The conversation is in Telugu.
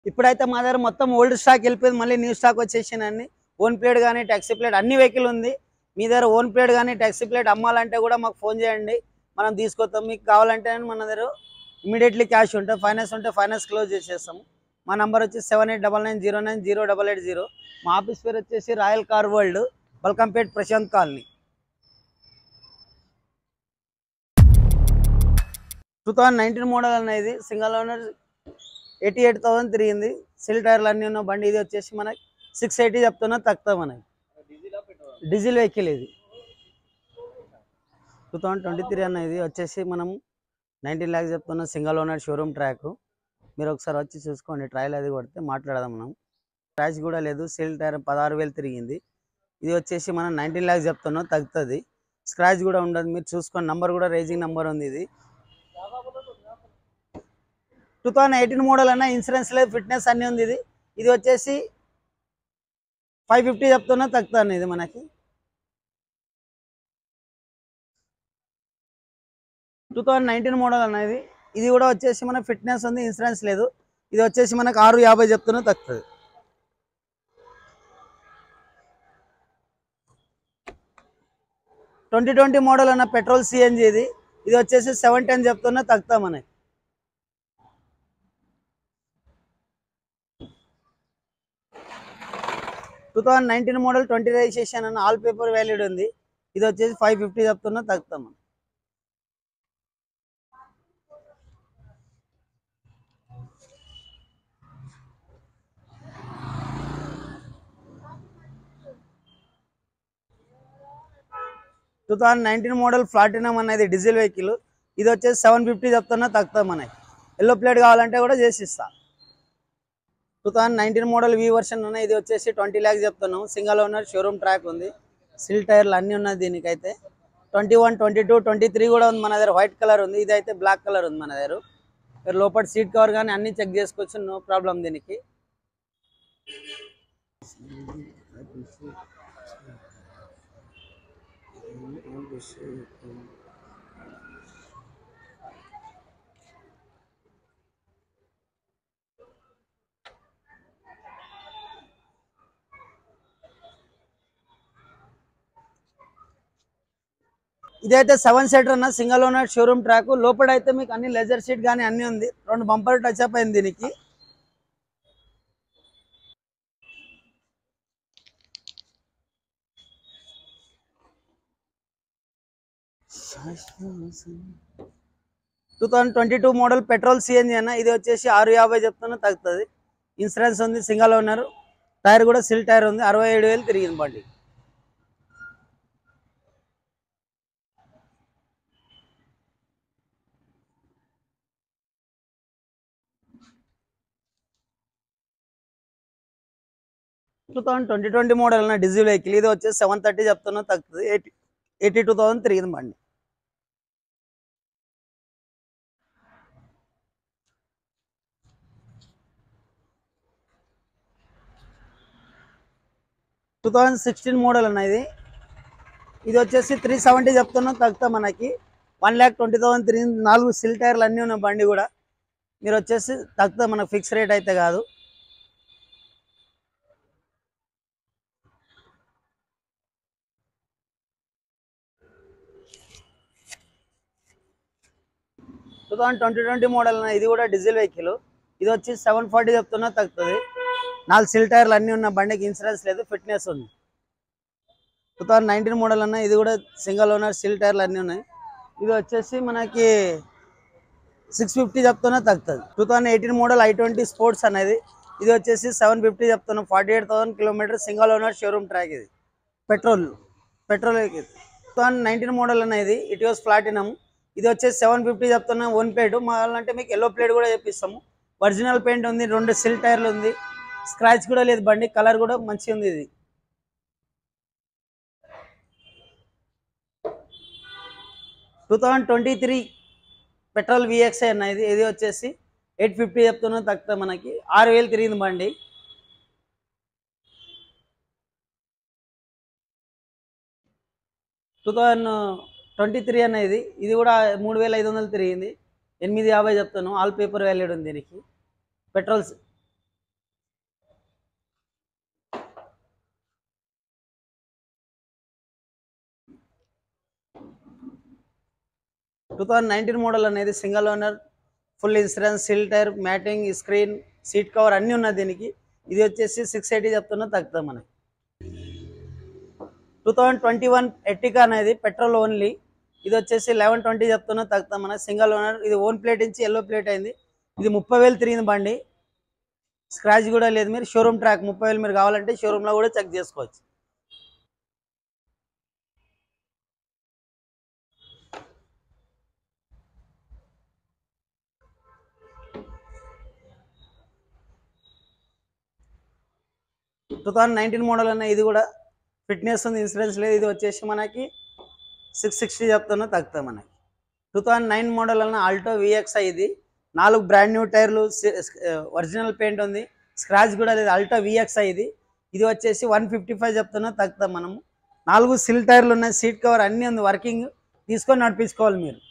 ఇప్పుడైతే మా దగ్గర మొత్తం ఓల్డ్ స్టాక్ వెళ్ళిపోయింది మళ్ళీ న్యూ స్టాక్ వచ్చేసిందండి ఓన్ ప్లేట్ కానీ ట్యాక్సీ ప్లేట్ అన్ని వెహికల్ ఉంది మీ దగ్గర ఓన్ ప్లేట్ కానీ ట్యాక్సీ ప్లేట్ అమ్మాలంటే కూడా మాకు ఫోన్ చేయండి మనం తీసుకొస్తాం మీకు కావాలంటే మన దగ్గర ఇమీడియట్లీ క్యాష్ ఉంటే ఫైనాన్స్ ఉంటే ఫైనాన్స్ క్లోజ్ చేసేస్తాము మా నంబర్ వచ్చి seven eight double nine zero nine zero double eight zero మా ఆఫీస్ పేరు వచ్చేసి Royal Car World Balkampet Prashant colony two thousand nineteen model అనేది single owner eighty eight thousand తిరిగింది సిల్ టైర్లు అన్నీ ఉన్న బండి ఇది వచ్చేసి మనకి సిక్స్ ఎయిటీ చెప్తున్నా తక్కువ మనకి డీజిల్ వెహికల్ ఇది టూ థౌజండ్ ట్వంటీ త్రీ అన్న ఇది వచ్చేసి మనం నైన్టీన్ ల్యాక్స్ చెప్తున్న సింగల్ ఓనర్ షోరూమ్ ట్రాక్ మీరు ఒకసారి వచ్చి చూసుకోండి ట్రయల్ అది కొడితే మాట్లాడదాం మనం ప్రైస్ కూడా లేదు సిల్ టైర్ పదహారు వేలు తిరిగింది ఇది వచ్చేసి మనం నైన్టీన్ ల్యాక్స్ చెప్తున్నాం తగ్గుతుంది స్క్రాచ్ కూడా ఉండదు మీరు చూసుకోండి నంబర్ కూడా రేజింగ్ నంబర్ ఉంది ఇది టూ థౌజండ్ ఎయిటీన్ మోడల్ అన్న ఇన్సూరెన్స్ లేదు ఫిట్నెస్ అన్నీ ఉంది ఇది ఇది వచ్చేసి ఫైవ్ ఫిఫ్టీ చెప్తున్నా తగ్గుతాను ఇది మనకి టూ థౌజండ్ నైన్టీన్ మోడల్ అనేది ఇది కూడా వచ్చేసి మన ఫిట్నెస్ ఉంది ఇన్సూరెన్స్ లేదు ఇది వచ్చేసి మనకు ఆరు యాభై చెప్తున్నా తగ్గుతుంది ట్వంటీ ట్వంటీ మోడల్ అన్న పెట్రోల్ సిఎన్జి ఇది ఇది వచ్చేసి సెవెన్ టెన్ చెప్తున్నా తగ్గుతా మనకి two thousand nineteen model twenty registration అన్న ఆల్ పేపర్ వ్యాలిడ్ ఉంది ఇది వచ్చేసి ఫైవ్ ఫిఫ్టీ చెప్తున్నా తగ్గుతాం మనం two thousand nineteen model platinum అనేది డీజిల్ వెహికల్ ఇది వచ్చేసి సెవెన్ ఫిఫ్టీ చెప్తున్నా తగ్గుతాం మనకి ఎల్లో ప్లేట్ కావాలంటే కూడా చేసి ఇస్తా two thousand nineteen model V version ఉన్నాయి ఇది వచ్చేసి ట్వంటీ ల్యాక్స్ చెప్తున్నాం సింగల్ ఓనర్ షోరూమ్ ట్రాక్ ఉంది సిల్ టైర్లు అన్నీ ఉన్నాయి దీనికైతే twenty one twenty two twenty three కూడా ఉంది మన దగ్గర వైట్ కలర్ ఉంది ఇది అయితే బ్లాక్ కలర్ ఉంది మన దగ్గర మీరు లోపల సీట్ కవర్ కానీ అన్నీ చెక్ చేసుకోవచ్చు నో ప్రాబ్లం దీనికి ఇదైతే సెవెన్ సీటర్ అన్న సింగల్ ఓనర్ షోరూమ్ ట్రాక్ లోపల అయితే మీకు అన్ని లెజర్ సీట్ కానీ అన్ని ఉంది రెండు బంపర్ టచ్ అప్ అయింది దీనికి two thousand twenty two model petrol CNG అన్న ఇది వచ్చేసి ఆరు యాభై చెప్తున్నా తగ్గుతుంది ఇన్సూరెన్స్ ఉంది సింగల్ ఓనర్ టైర్ కూడా సిల్ టైర్ ఉంది అరవై ఏడు వేలు తిరిగింది బండి two thousand twenty twenty model అన్న డీజిల్ వెహికల్ ఇది వచ్చేసి సెవెన్ థర్టీ చెప్తున్నా తగ్గుతుంది ఎయిటీ ఎయిటీ టూ థౌసండ్ తిరిగింది బండి టూ థౌజండ్ సిక్స్టీన్ మోడల్ అన్న ఇది ఇది వచ్చేసి త్రీ సెవెంటీ చెప్తున్నా తగ్గుతా మనకి one lakh twenty thousand three నాలుగు సిల్ టైర్లు అన్నీ ఉన్నాయి బండి కూడా మీరు వచ్చేసి తగ్గుతా మనకు ఫిక్స్ రేట్ అయితే కాదు two thousand twenty twenty model అన్న ఇది కూడా డీజిల్ వెహికల్ ఇది వచ్చి సెవెన్ ఫార్టీ చెప్తున్నా తగ్గుతుంది నాలుగు సిల్ టైర్లు అన్నీ ఉన్న బండికి ఇన్సూరెన్స్ లేదు ఫిట్నెస్ ఉంది టూ థౌసండ్ నైన్టీన్ మోడల్ అన్న ఇది కూడా సింగల్ ఓనర్ సిల్ టైర్లు అన్నీ ఉన్నాయి ఇది వచ్చేసి మనకి సిక్స్ ఫిఫ్టీ చెప్తున్నా తగ్గుతుంది two thousand eighteen model i twenty sports అనేది ఇది వచ్చేసి సెవెన్ ఫిఫ్టీ చెప్తున్నాం forty eight thousand kilometer single owner showroom track ఇది petrol petrol two thousand nineteen model అనేది ఇట్ వాస్ ప్లాటినం ఇది వచ్చేసి సెవెన్ ఫిఫ్టీ చెప్తున్నా వన్ ప్లేట్ అంటే మీకు ఎల్లో ప్లేట్ కూడా చెప్పిస్తాము ఒరిజినల్ పెయింట్ ఉంది రెండు సిల్ టైర్లు ఉంది స్క్రాచ్ కూడా లేదు బండి కలర్ కూడా మంచిగా ఉంది ఇది two thousand twenty three petrol VXI అన్న ఇది ఇది వచ్చేసి ఎయిట్ ఫిఫ్టీ చెప్తున్నా తక్కువ మనకి ఆరు వేలు తిరిగింది బండి టూ థౌజండ్ ట్వంటీ త్రీ అన్న ఇది ఇది కూడా మూడు వేల ఐదు వందలు తిరిగింది ఎనిమిది యాభై చెప్తాను ఆల్ పేపర్ వ్యాలిడ్ ఉంది దీనికి petrol two thousand nineteen model అనేది single owner full insurance seal tyre matting screen seat cover అన్నీ ఉన్నాయి దీనికి ఇది వచ్చేసి సిక్స్ ఎయిటీ చెప్తున్నా తగ్గుతుంది మనకి two thousand twenty one Ertiga అనేది పెట్రోల్ ఓన్లీ ఇది వచ్చేసి లెవెన్ ట్వంటీ చెప్తున్నా తగ్గుతాం మన సింగిల్ ఓనర్ ఇది ఓన్ ప్లేట్ నుంచి ఎల్లో ప్లేట్ అయింది ఇది ముప్పై వేలు తిరిగింది బండి స్క్రాచ్ కూడా లేదు మీరు షోరూమ్ ట్రాక్ ముప్పై వేలు మీరు కావాలంటే షోరూంలో కూడా చెక్ చేసుకోవచ్చు టూ థౌజండ్ నైన్టీన్ మోడల్ అన్న ఇది కూడా ఫిట్నెస్ ఉంది ఇన్సూరెన్స్ లేదు ఇది వచ్చేసి మనకి సిక్స్ సిక్స్టీ చెప్తున్నా తగ్గుతుంది మనకి టూ థౌజండ్ నైన్ మోడల్ అన్న ఆల్టో విఎక్స్ఐ ఇది నాలుగు బ్రాండ్ న్యూ టైర్లు ఒరిజినల్ పెయింట్ ఉంది స్క్రాచ్ కూడా లేదు ఆల్టో విఎక్స్ఐ ఇది ఇది వచ్చేసి వన్ ఫిఫ్టీ ఫైవ్ చెప్తున్నా తగ్గుతాం మనము నాలుగు సిల్ టైర్లు ఉన్నాయి సీట్ కవర్ అన్నీ ఉంది వర్కింగ్ తీసుకొని నడిపించుకోవాలి మీరు